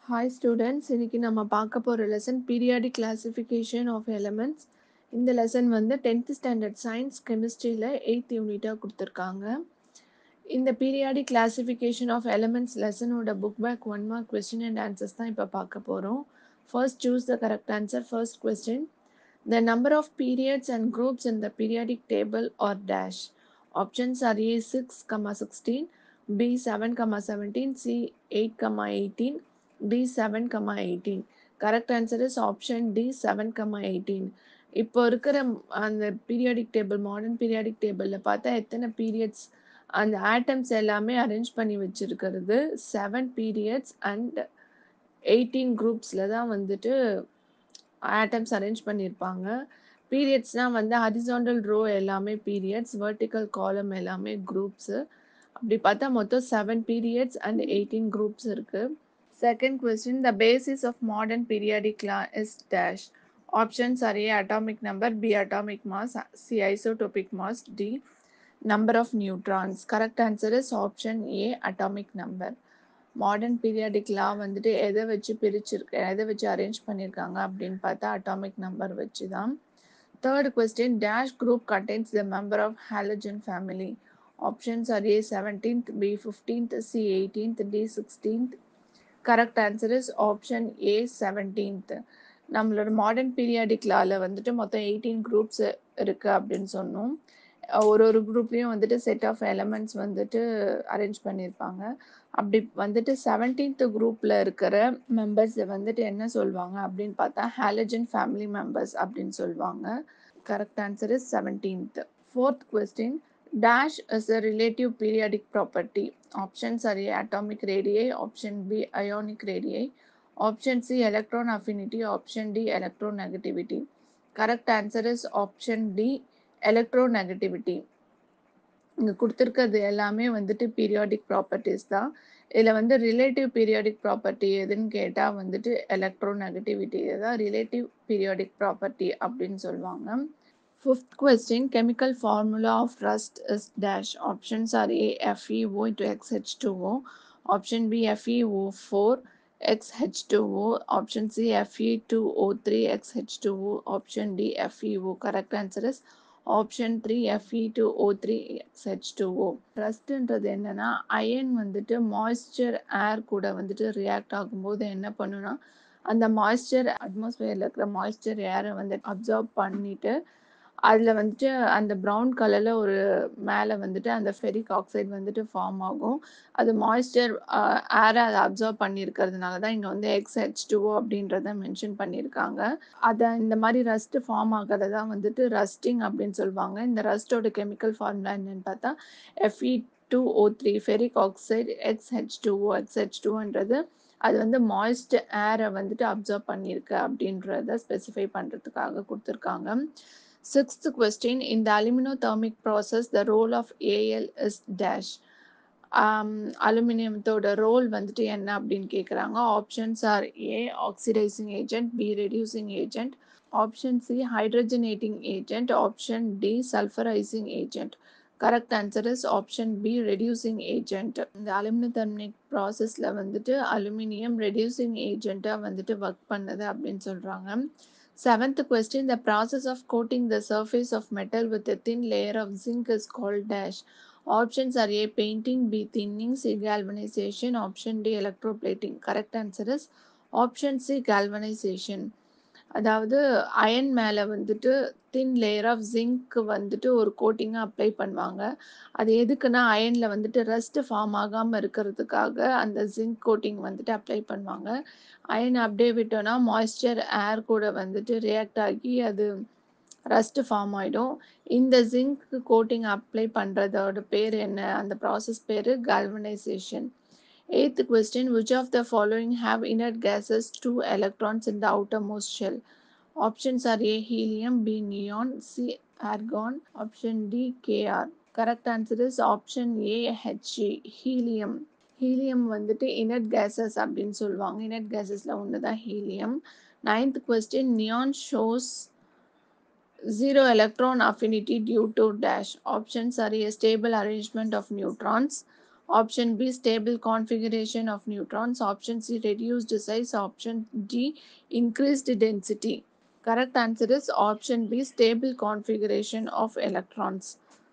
Hi students இன்னைக்கு நம்ம பார்க்க போகிற lesson periodic classification of elements இந்த லெசன் வந்து டென்த் ஸ்டாண்டர்ட் சயின்ஸ் கெமிஸ்ட்ரியில் எயித் யூனிட்டாக கொடுத்துருக்காங்க இந்த பீரியாடிக் கிளாசிஃபிகேஷன் ஆஃப் எலமெண்ட்ஸ் லெசனோட book back one mark question and answers தான் இப்போ பார்க்க போகிறோம் first choose the correct answer first question the number of periods and groups in the periodic table are dash options are A six comma sixteen B seven comma seventeen C eight comma eighteen D seven comma eighteen correct answer is option D seven comma eighteen இப்போ இருக்கிற அந்த periodic table modern periodic டேபிளில் பார்த்தா எத்தனை periods அந்த atoms எல்லாமே arrange பண்ணி வச்சுருக்கிறது செவன் பீரியட்ஸ் அண்ட் எயிட்டீன் குரூப்ஸில் தான் வந்துட்டு ஆட்டம்ஸ் அரேஞ்ச் பண்ணியிருப்பாங்க பீரியட்ஸ்னால் வந்து ஹரிசாண்டல் ரோ எல்லாமே பீரியட்ஸ் வெர்டிக்கல் காலம் எல்லாமே குரூப்ஸு அப்படி பார்த்தா மொத்தம் seven periods and eighteen groups இருக்குது Second question The basis of modern periodic law is dash. Options are A atomic number, B atomic mass, C isotopic mass, D number of neutrons. Correct answer is option A atomic number. Modern periodic law வந்துட்டு எதை வச்சு பிரிச்சிருக்கு எதை வச்சு arrange பண்ணியிருக்காங்க அப்படின்னு பார்த்தா atomic number வச்சு தான் third question dash group contains the member of halogen family options are A seventeenth B fifteenth C eighteenth D sixteenth correct answer is option A seventeenth நம்மளோட மாடர்ன் பீரியாடிக் லாவில் வந்துட்டு மொத்தம் eighteen groups இருக்குது அப்படின்னு சொன்னோம் ஒரு ஒரு குரூப்லேயும் வந்துட்டு செட் ஆஃப் எலமெண்ட்ஸ் வந்துட்டு அரேஞ்ச் பண்ணியிருப்பாங்க அப்படி வந்துட்டு செவன்டீன்த் குரூப்பில் இருக்கிற மெம்பர்ஸை வந்துட்டு என்ன சொல்லுவாங்க அப்படின்னு பார்த்தா ஹாலஜன் ஃபேமிலி மெம்பர்ஸ் அப்படின்னு சொல்லுவாங்க correct answer is seventeenth fourth question Dash is a relative periodic property. Options are A atomic radii, option B ionic radii, option C electron affinity, option D electronegativity. Correct answer is option D electronegativity. இங்கே கொடுத்துருக்கிறது எல்லாமே வந்துட்டு periodic properties தான் இதில் வந்து relative periodic property எதுன்னு கேட்டால் வந்துட்டு எலக்ட்ரோ நெகட்டிவிட்டி தான் ரிலேட்டிவ் பீரியாடிக் ப்ராப்பர்ட்டி அப்படின்னு சொல்லுவாங்க Fifth question chemical formula of rust is dash. Options are A FeO into XH2O, option B FeO4 XH2O, option C Fe2O3 XH2O, option D FeO. Correct answer is option three F E two O three X H two O ரஸ்ட்ன்றது என்னென்னா iron வந்துட்டு moisture ஏர் கூட வந்துட்டு react ஆகும்போது என்ன பண்ணுன்னா அந்த moisture அட்மாஸ்பியரில் இருக்கிற மாய்ஸ்சர் ஏரை வந்து அப்சர்வ் பண்ணிவிட்டு அதில் வந்துட்டு அந்த ப்ரௌன் கலரில் ஒரு மேலே வந்துட்டு அந்த ஃபெரிக் ஆக்சைடு வந்துட்டு ஃபார்ம் ஆகும் அது மாய்ஸ்சர் ஏரை அதை அப்சர்வ் பண்ணியிருக்கிறதுனால தான் இங்கே வந்து எக்ஸ் ஹெச் டூஓ அப்படின்றத மென்ஷன் பண்ணியிருக்காங்க அதை இந்த மாதிரி ரஸ்ட் ஃபார்ம் ஆகிறதா வந்துட்டு ரஸ்டிங் அப்படின்னு சொல்லுவாங்க இந்த ரஸ்டோட கெமிக்கல் ஃபார்முலா என்னன்னு பார்த்தா F E two O three ferric oxide X H two O X H டூன்றது அது வந்து மாய்ஸ்ட் ஏரை வந்துட்டு அப்சர்வ் பண்ணியிருக்கு அப்படின்றத ஸ்பெசிஃபை பண்ணுறதுக்காக கொடுத்துருக்காங்க Sixth question In the aluminothermic process, the role of AL is dash. அலுமினியத்தோட ரோல் வந்துட்டு என்ன அப்படின்னு கேட்குறாங்க options are A oxidizing agent B reducing agent option C hydrogenating agent option D sulphurising agent correct answer is option B reducing agent இந்த aluminothermic ப்ராசஸில் வந்துட்டு aluminium reducing ஏஜென்ட்டாக வந்துட்டு work பண்ணுது அப்படின்னு சொல்கிறாங்க Seventh question The process of coating the surface of metal with a thin layer of zinc is called dash. Options are A painting, B thinning, C galvanization, option D electroplating. Correct answer is option C galvanization. அதாவது iron மேலே வந்துட்டு தின் layer of zinc வந்துட்டு ஒரு கோட்டிங்காக apply பண்ணுவாங்க அது எதுக்குன்னா அயனில் வந்துட்டு rust form ஆகாமல் இருக்கிறதுக்காக அந்த ஜிங்க் கோட்டிங் வந்துட்டு அப்ளை பண்ணுவாங்க அயன் அப்படியே விட்டோன்னா மாய்ஸ்சர் ஏர் கூட வந்துட்டு ரியாக்ட் ஆகி அது ரஸ்ட் ஃபார்ம் ஆகிடும் இந்த ஜிங்க் கோட்டிங் அப்ளை பண்ணுறதோட பேர் என்ன அந்த ப்ராசஸ் பேர் galvanization Eighth question Which of the following have inert gases two electrons in the outermost shell? Options are A helium, B neon, C argon, option D Kr. Correct answer is option A He helium. Helium வந்துட்டு inert gases அப்படின்னு சொல்லுவாங்க inert கேசஸில் ஒன்று தான் helium ninth question neon shows zero electron affinity due to dash options are a stable arrangement of neutrons Option B, stable configuration of neutrons. Option C, reduced size. Option D, increased density. Correct answer is option B, stable configuration of electrons.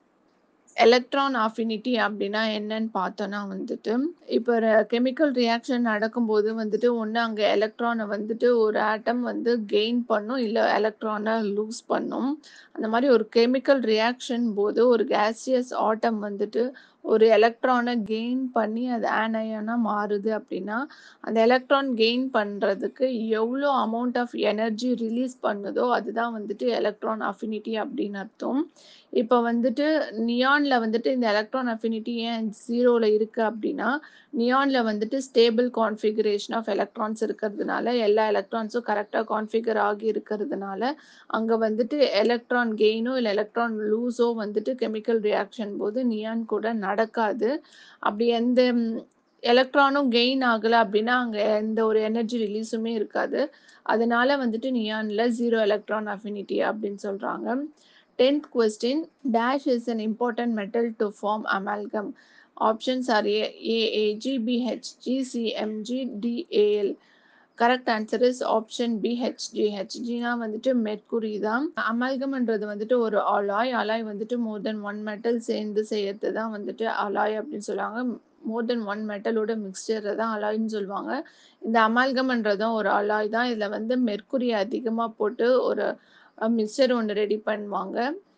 Electron affinity அப்படின்னா என்னன்னு பார்த்தோன்னா வந்துட்டு இப்போ chemical reaction நடக்கும்போது வந்துட்டு ஒன்று அங்கே எலக்ட்ரானை வந்துட்டு ஒரு ஆட்டம் வந்து கெயின் பண்ணும் இல்லை எலக்ட்ரானை லூஸ் பண்ணும் அந்த மாதிரி ஒரு கெமிக்கல் ரியாக்ஷன் போது ஒரு கேசியஸ் ஆட்டம் வந்துட்டு ஒரு எலக்ட்ரானை கெயின் பண்ணி அது ஆனயனாக மாறுது அப்படின்னா அந்த எலக்ட்ரான் கெயின் பண்ணுறதுக்கு எவ்வளோ அமௌண்ட் ஆஃப் எனர்ஜி ரிலீஸ் பண்ணுதோ அதுதான் வந்துட்டு எலக்ட்ரான் அஃபினிட்டி அப்படின்னு அர்த்தம் இப்போ வந்துட்டு நியானில் வந்துட்டு இந்த எலக்ட்ரான் அஃபினிட்டி ஏன் ஜீரோவில் இருக்குது அப்படின்னா நியானில் வந்துட்டு ஸ்டேபிள் கான்ஃபிகரேஷன் ஆஃப் எலக்ட்ரான்ஸ் இருக்கிறதுனால எல்லா எலக்ட்ரான்ஸும் கரெக்டாக கான்ஃபிகர் ஆகி இருக்கிறதுனால அங்கே வந்துட்டு எலக்ட்ரான் கெயினோ இல்லை எலக்ட்ரான் லூஸோ வந்துட்டு கெமிக்கல் ரியாக்ஷன் போது நியான் கூட நடக்காது அப்படி எந்த எலக்ட்ரானும் கெயின் ஆகலை அப்படின்னா அங்கே எந்த ஒரு எனர்ஜி ரிலீஸுமே இருக்காது அதனால வந்துட்டு நியானில் ஜீரோ எலக்ட்ரான் அஃபினிட்டி அப்படின்னு சொல்கிறாங்க Tenth question Dash is an important metal to form amalgam. Options are A, AAG, BHG, CMG, DAL. Correct answer is option B HG ஹெச்ஜினா வந்துட்டு மெர்குரி தான் அமால்கம்ன்றது வந்துட்டு ஒரு அலாய் அலாய் வந்துட்டு மோர் தென் ஒன் மெட்டல் சேர்ந்து செய்யறது தான் வந்துட்டு அலாய் அப்படின்னு சொல்லுவாங்க மோர் தென் ஒன் மெட்டலோட மிக்சரை தான் அலாய்ன்னு சொல்லுவாங்க இந்த அமால்கம்ன்றதும் ஒரு அலாய் தான் இதில் வந்து மெர்குரி அதிகமாக போட்டு ஒரு மிக்சர் ஒன்று ரெடி பண்ணுவாங்க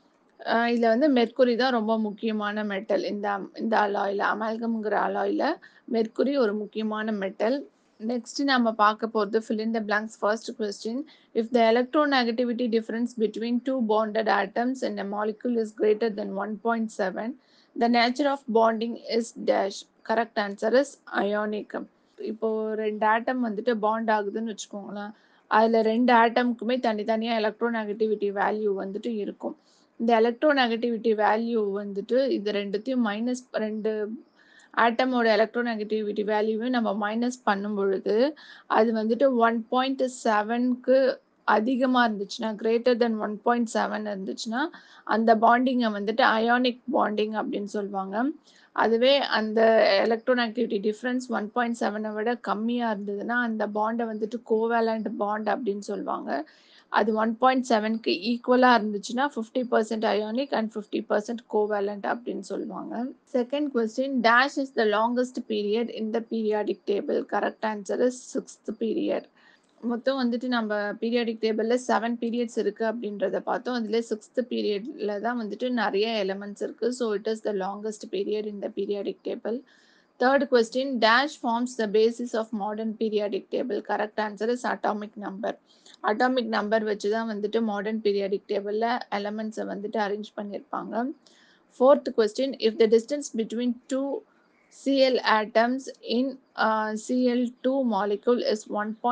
இதில் வந்து மெர்க்குரி தான் ரொம்ப முக்கியமான மெட்டல் இந்த இந்த அலாயில் அமால்கம்ங்கிற அலாயில் மெர்க்குரி ஒரு முக்கியமான மெட்டல் நெக்ஸ்ட் நம்ம பார்க்க போகிறது fill in the blanks first question if the electronegativity difference between two bonded atoms in a molecule is greater than 1.7 the nature of bonding is dash correct answer is ionic இப்போ ரெண்டு ஆட்டம் வந்துட்டு bond ஆகுதுன்னு வச்சுக்கோங்களேன் அதில் ரெண்டு ஆட்டம்க்குமே தனித்தனியாக electronegativity value வந்துட்டு இருக்கும் இந்த எலக்ட்ரோநெகட்டிவிட்டி வேல்யூ வந்துட்டு இது ரெண்டுத்தையும் மைனஸ் ரெண்டு ஆட்டமோட எலக்ட்ரோநெகட்டிவிட்டி வேல்யூவையும் நம்ம மைனஸ் பண்ணும் பொழுது அது வந்துட்டு ஒன் பாயிண்ட் செவனுக்கு அதிகமாக இருந்துச்சுன்னா greater than one point seven இருந்துச்சுன்னா அந்த பாண்டிங்கை வந்துட்டு அயானிக் பாண்டிங் அப்படின்னு சொல்லுவாங்க அதுவே அந்த எலக்ட்ரோநெகட்டிவிட்டி டிஃப்ரென்ஸ் ஒன் பாயிண்ட் செவனை விட கம்மியாக இருந்ததுன்னா அந்த பாண்டை வந்துட்டு கோவேலண்ட் பாண்ட் அப்படின்னு சொல்லுவாங்க அது ஒன் பாயிண்ட் செவனுக்கு ஈக்குவலாக இருந்துச்சுன்னா fifty percent ionic and fifty percent covalent அப்படின்னு சொல்லுவாங்க second question dash is the longest period in the periodic table correct answer is sixth period மொத்தம் வந்துட்டு நம்ம பீரியாடிக் டேபிளில் செவன் பீரியட்ஸ் இருக்குது அப்படின்றத பார்த்தோம் அதில் சிக்ஸ்த் பீரியடில் தான் வந்துட்டு நிறைய எலமெண்ட்ஸ் இருக்குது so it is the longest period இந்த periodic table third question dash forms the basis of modern periodic table correct answer is atomic number atomic number வச்சு தான் வந்துட்டு மாடர்ன் பீரியாடிக் டேபிளில் எலமெண்ட்ஸை வந்துட்டு அரேஞ்ச் பண்ணியிருப்பாங்க fourth question if the distance between two Cl atoms in uh, Cl2 molecule is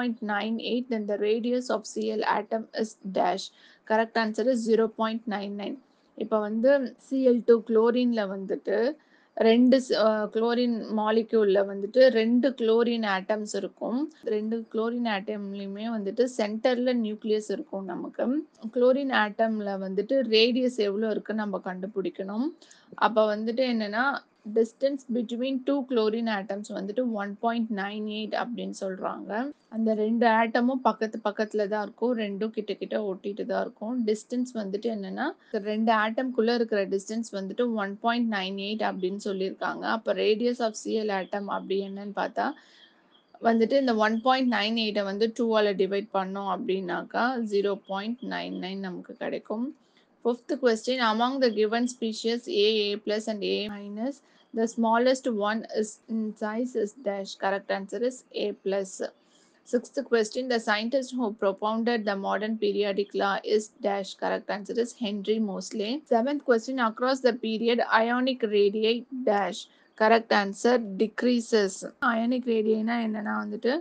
1.98 then the radius of Cl atom is dash correct answer is 0.99 இப்போ வந்து Cl2 குளோரினில் வந்துட்டு ரெண்டு குளோரின் மாலிக்யூலில் வந்துட்டு ரெண்டு குளோரின் ஆட்டம்ஸ் இருக்கும் ரெண்டு குளோரின் ஆட்டம்லையுமே வந்துட்டு சென்டரில் நியூக்ளியஸ் இருக்கும் நமக்கு குளோரின் ஆட்டமில் வந்துட்டு ரேடியஸ் எவ்வளோ இருக்குன்னு நம்ம கண்டுபிடிக்கணும் அப்போ வந்துட்டு என்னென்னா distance between two chlorine atoms வந்துட்டு ஒன் பாயிண்ட் நைன் எயிட் அப்படின்னு சொல்கிறாங்க அந்த ரெண்டு ஆட்டமும் பக்கத்து பக்கத்தில் தான் இருக்கும் ரெண்டும் கிட்ட கிட்ட ஒட்டிட்டு தான் இருக்கும் டிஸ்டன்ஸ் வந்துட்டு என்னென்னா ரெண்டு ஆட்டம்குள்ளே இருக்கிற டிஸ்டன்ஸ் வந்துட்டு ஒன் பாயிண்ட் நைன் எயிட் அப்படின்னு சொல்லியிருக்காங்க அப்போ ரேடியஸ் ஆஃப் சிஎல் ஆட்டம் அப்படி என்னன்னு பார்த்தா வந்துட்டு இந்த ஒன் பாயிண்ட் நைன் எயிட்டை வந்து டூவால் டிவைட் பண்ணோம் அப்படின்னாக்கா ஜீரோ பாயிண்ட் நைன் நைன் நமக்கு கிடைக்கும் Fifth question Among the given species A, A plus and A minus, the smallest one is in size is dash. Correct answer is A plus. Sixth question The scientist who propounded the modern periodic law is dash. Correct answer is Henry Moseley. Seventh question Across the period, ionic radii dash. Correct answer decreases ionic ரேடியனா என்னன்னா வந்துட்டு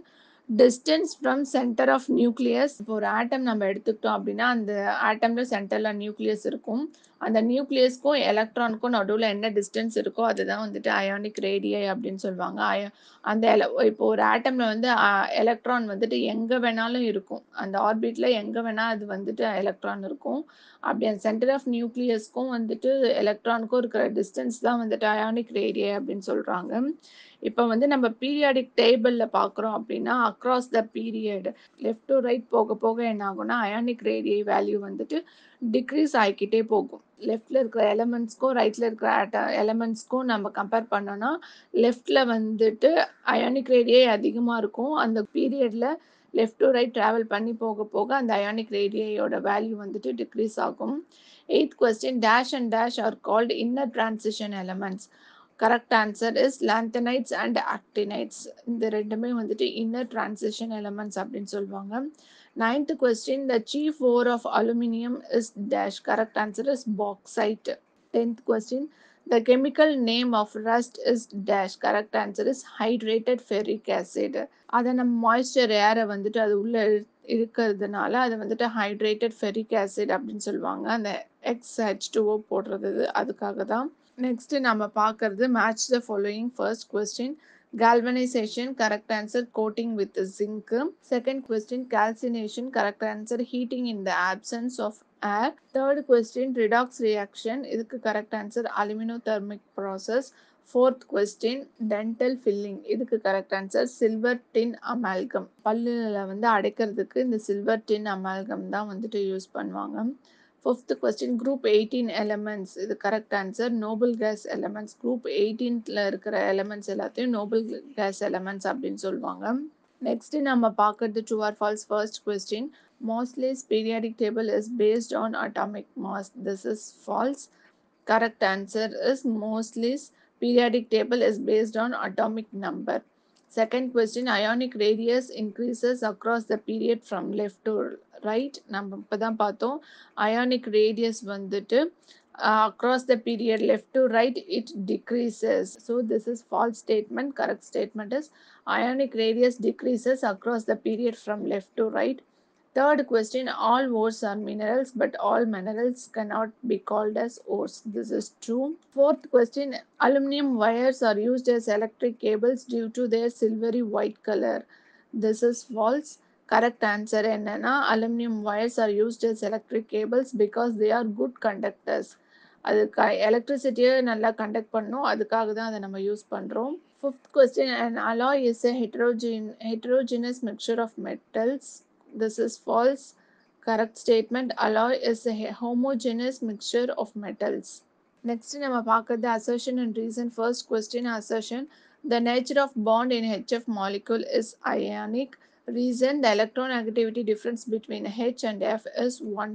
distance from centre of nucleus இப்போ ஒரு ஆட்டம் நம்ம எடுத்துக்கிட்டோம் அப்படின்னா அந்த ஆட்டம்ல சென்டர்ல நியூக்ளியஸ் இருக்கும் அந்த நியூக்ளியஸ்க்கும் எலக்ட்ரானுக்கும் நடுவில் என்ன டிஸ்டன்ஸ் இருக்கோ அதுதான் வந்துட்டு அயானிக் ரேடியை அப்படின்னு சொல்லுவாங்க அய அந்த ele- இப்போ ஒரு ஆட்டம்ல வந்து எலக்ட்ரான் வந்துட்டு எங்க வேணாலும் இருக்கும் அந்த ஆர்பிட்ல எங்க வேணா அது வந்துட்டு எலக்ட்ரான் இருக்கும் அப்படி அந்த சென்டர் ஆஃப் நியூக்ளியஸ்க்கும் வந்துட்டு எலக்ட்ரானுக்கும் இருக்கிற டிஸ்டன்ஸ் தான் வந்துட்டு அயானிக் ரேடியை அப்படின்னு சொல்றாங்க இப்போ வந்து நம்ம பீரியாடிக் டேபிளில் பார்க்குறோம் அப்படின்னா across the period left to right போக போக என்ன ஆகும்னா அயானிக் ரேடியை வேல்யூ வந்துட்டு டிக்ரீஸ் ஆகிக்கிட்டே போகும் லெஃப்டில் இருக்கிற எலமெண்ட்ஸ்க்கும் ரைட்டில் இருக்கிற எலமெண்ட்ஸ்க்கும் நம்ம கம்பேர் பண்ணோன்னா லெஃப்டில் வந்துட்டு அயானிக் ரேடியை அதிகமாக இருக்கும் அந்த பீரியடில் லெஃப்ட் டு ரைட் ட்ராவல் பண்ணி போக போக அந்த அயானிக் ரேடியோட வேல்யூ வந்துட்டு டிக்ரீஸ் ஆகும் eighth question dash and dash are called inner transition elements correct answer is lanthanides and actinides இந்த ரெண்டுமே வந்துட்டு இன்னர் டிரான்சிஷன் எலமெண்ட்ஸ் அப்படின்னு சொல்லுவாங்க ninth question the chief ore of aluminium is dash correct answer is bauxite tenth question the chemical name of rust is dash correct answer is hydrated ferric acid அதை நம்ம moisture ஏரை வந்துட்டு அது உள்ள இரு- இருக்கிறதுனால அதை வந்துட்டு ஹைட்ரேட்டட் ஃபெரிக் ஆசிட் அப்படின்னு சொல்லுவாங்க அந்த எக்ஸ் ஹெச் டூஓ போடுறது அதுக்காக தான் நெக்ஸ்ட் நம்ம பார்க்கறது match the following first question galvanization correct answer coating with zinc second question calcination correct answer heating in the absence of air third question redox reaction இதுக்கு correct answer aluminothermic process fourth question dental filling இதுக்கு correct answer silver tin amalgam பல்லுல வந்து அடைக்கிறதுக்கு இந்த silver tin amalgam தான் வந்துட்டு use பண்ணுவாங்க fifth question group eighteen elements இது correct answer noble gas elements group எயிட்டீன்ல இருக்கிற எலமெண்ட்ஸ் எல்லாத்தையும் நோபல் கேஸ் எலமெண்ட்ஸ் அப்படின்னு சொல்லுவாங்க நெக்ஸ்ட் நம்ம பார்க்கறது true or false first question Moseley's periodic table is based on atomic mass this is false correct answer is Moseley's periodic table is based on atomic number. Second question ionic radius increases across the period from left to right. நம்ம இப்போ தான் பார்த்தோம் ionic radius வந்துட்டு uh, across the period left to right it decreases. So this is false statement. Correct statement is ionic radius decreases across the period from left to right. Third question all ores are minerals, but all minerals cannot be called as ores. This is true. Fourth question aluminum wires are used as electric cables due to their silvery white color. This is false. Correct answer என்னன்னா aluminum wires are used as electric cables because they are good conductors. அது க எலக்ட்ரிசிட்டியை நல்லா conduct பண்ணும் அதுக்காக தான் அதை நம்ம use பண்ணுறோம் fifth question and alloy is a heterogen heterogeneous mixture of metals this is false correct statement alloy is a he- homogeneous mixture of metals next நம்ம பார்க்கறது assertion and reason first question assertion the nature of bond in hf molecule is ionic reason the electronegativity difference between h and f is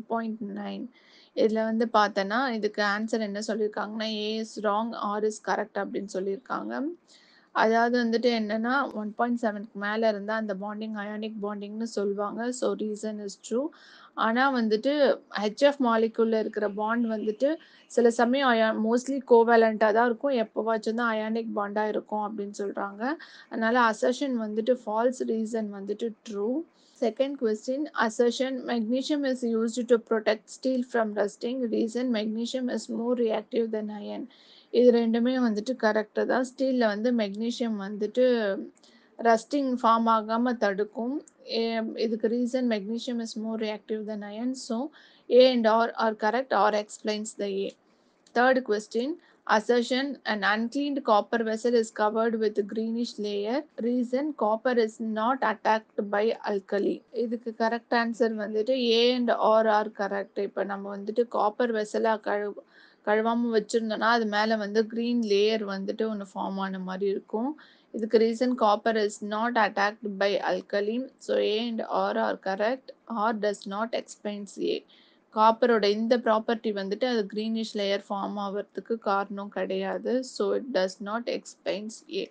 1.9 இதில் வந்து பார்த்தோன்னா இதுக்கு answer என்ன சொல்லியிருக்காங்கன்னா A is wrong R is correct அப்படின்னு சொல்லியிருக்காங்க அதாவது வந்துட்டு என்னன்னா ஒன் பாயிண்ட் செவனுக்கு மேலே இருந்தால் அந்த பாண்டிங் அயானிக் பாண்டிங்னு சொல்லுவாங்க ஸோ ரீசன் இஸ் ட்ரூ ஆனால் வந்துட்டு ஹெச்எஃப் மாலிகுலில் இருக்கிற பாண்ட் வந்துட்டு சில சமயம் அயா மோஸ்ட்லி கோவேலண்ட்டாக தான் இருக்கும் எப்போவாச்சும் தான் அயானிக் பாண்டாக இருக்கும் அப்படின்னு சொல்கிறாங்க அதனால் அசர்ஷன் வந்துட்டு ஃபால்ஸ் ரீசன் வந்துட்டு true Second question assertion magnesium is used to protect steel from rusting. Reason magnesium is more reactive than iron. இது ரெண்டுமே வந்துட்டு கரெக்டு தான் ஸ்டீலில் வந்து மெக்னீஷியம் வந்துட்டு ரஸ்டிங் ஃபார்ம் ஆகாமல் தடுக்கும் ஏ- இதுக்கு reason magnesium is more reactive than iron so A and R R correct R explains the A Third question assertion an uncleaned copper vessel is covered with greenish layer reason copper is not attacked by alkali இதுக்கு correct answer வந்துட்டு A and R R correct இப்போ நம்ம வந்துட்டு copper வெசலாக கழு கழுவாமல் வச்சுருந்தோம்னா அது மேலே வந்து க்ரீன் லேயர் வந்துட்டு ஒன்று ஃபார்ம் ஆன மாதிரி இருக்கும் இதுக்கு reason copper is not attacked by alkali so A and R R correct R does not explains A காப்பரோட இந்த ப்ராப்பர்ட்டி வந்துட்டு அது க்ரீனிஷ் லேயர் ஃபார்ம் ஆகிறதுக்கு காரணம் கிடையாது so it does not explains A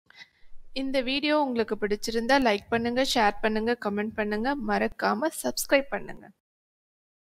இந்த வீடியோ உங்களுக்கு பிடிச்சிருந்தா லைக் பண்ணுங்க ஷேர் பண்ணுங்க கமெண்ட் பண்ணுங்க மறக்காம சப்ஸ்கிரைப் பண்ணுங்க